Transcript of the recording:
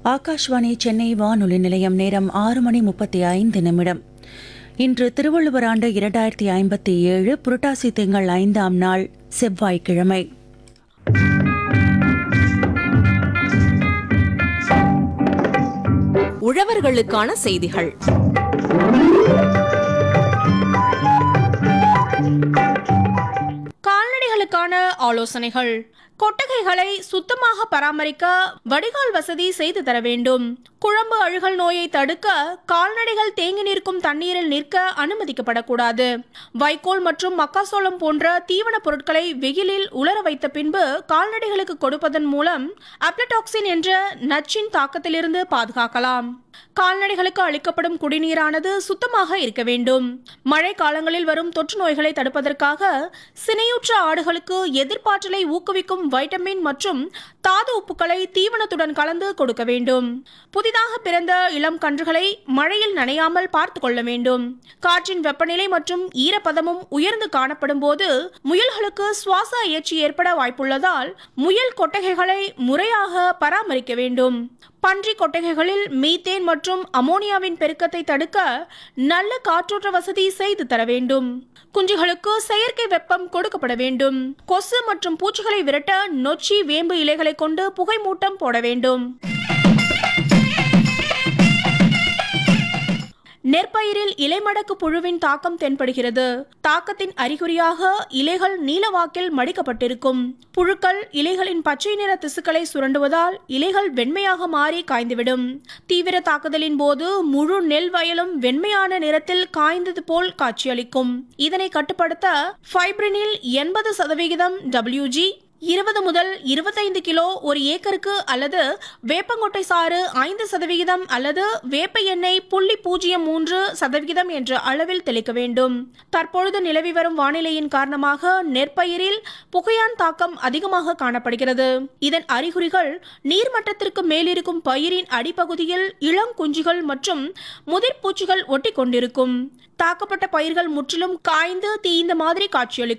ஆகாஷ்வாணி சென்னை வானொலி நிலையம் நேரம் ஆறு மணி முப்பத்தி ஐந்து நிமிடம் இன்று திருவள்ளுவர் ஆண்டு இரண்டாயிரத்தி ஐம்பத்தி ஏழு புரட்டாசி திங்கள் ஐந்தாம் நாள் செவ்வாய்க்கிழமை உழவர்களுக்கான செய்திகள் கால்நடைகளுக்கான ஆலோசனைகள் கொட்டகைகளை சுத்தமாக பராமரிக்க வடிகால் வசதி செய்து தர வேண்டும் குழம்பு அழுகல் நோயை தடுக்க கால்நடைகள் தேங்கி நிற்கும் தண்ணீரில் நிற்க அனுமதிக்கப்படக்கூடாது வைக்கோல் மற்றும் மக்காசோளம் போன்ற தீவனப் பொருட்களை வெயிலில் உலர வைத்த பின்பு கால்நடைகளுக்கு கொடுப்பதன் மூலம் அப்ளடாக்சின் என்ற நச்சின் தாக்கத்திலிருந்து பாதுகாக்கலாம் கால்நடைகளுக்கு அளிக்கப்படும் குடிநீரானது சுத்தமாக இருக்க வேண்டும் மழை காலங்களில் வரும் தொற்று நோய்களை தடுப்பதற்காக சினையுற்ற ஆடுகளுக்கு எதிர்ப்பாற்றலை ஊக்குவிக்கும் வைட்டமின் மற்றும் தாது உப்புக்களை தீவனத்துடன் கலந்து கொடுக்க வேண்டும் புதிதாக பிறந்த இளம் கன்றுகளை மழையில் நனையாமல் பார்த்து கொள்ள வேண்டும் காற்றின் வெப்பநிலை மற்றும் ஈரப்பதமும் உயர்ந்து காணப்படும் போது முயல்களுக்கு சுவாச அயற்சி ஏற்பட வாய்ப்புள்ளதால் முயல் கொட்டகைகளை முறையாக பராமரிக்க வேண்டும் பன்றி கொட்டகைகளில் மீத்தேன் மற்றும் அமோனியாவின் பெருக்கத்தை தடுக்க நல்ல காற்றோட்ட வசதி செய்து தர வேண்டும் குஞ்சுகளுக்கு செயற்கை வெப்பம் கொடுக்கப்பட வேண்டும் கொசு மற்றும் பூச்சிகளை விரட்ட நொச்சி வேம்பு இலைகளை கொண்டு புகை மூட்டம் போட வேண்டும் நெற்பயிரில் இலைமடக்கு புழுவின் தாக்கம் தென்படுகிறது தாக்கத்தின் அறிகுறியாக இலைகள் நீலவாக்கில் மடிக்கப்பட்டிருக்கும் புழுக்கள் இலைகளின் பச்சை நிற திசுக்களை சுரண்டுவதால் இலைகள் வெண்மையாக மாறி காய்ந்துவிடும் தீவிர தாக்குதலின் போது முழு நெல் வயலும் வெண்மையான நிறத்தில் காய்ந்தது போல் காட்சியளிக்கும் இதனை கட்டுப்படுத்த ஃபைப்ரினில் எண்பது சதவிகிதம் டபிள்யூஜி இருபது முதல் இருபத்தைந்து கிலோ ஒரு ஏக்கருக்கு அல்லது வேப்பங்கொட்டை சாறு ஐந்து சதவிகிதம் அல்லது வேப்ப எண்ணெய் புள்ளி பூஜ்ஜியம் மூன்று சதவிகிதம் என்ற அளவில் தெளிக்க வேண்டும் தற்பொழுது நிலவி வரும் வானிலையின் காரணமாக நெற்பயிரில் புகையான் தாக்கம் அதிகமாக காணப்படுகிறது இதன் அறிகுறிகள் நீர்மட்டத்திற்கு மேலிருக்கும் பயிரின் அடிப்பகுதியில் இளம் குஞ்சுகள் மற்றும் முதிர்பூச்சிகள் ஒட்டி கொண்டிருக்கும் தாக்கப்பட்ட பயிர்கள் முற்றிலும் காய்ந்து தீய்ந்த மாதிரி காட்சியளிக்கும்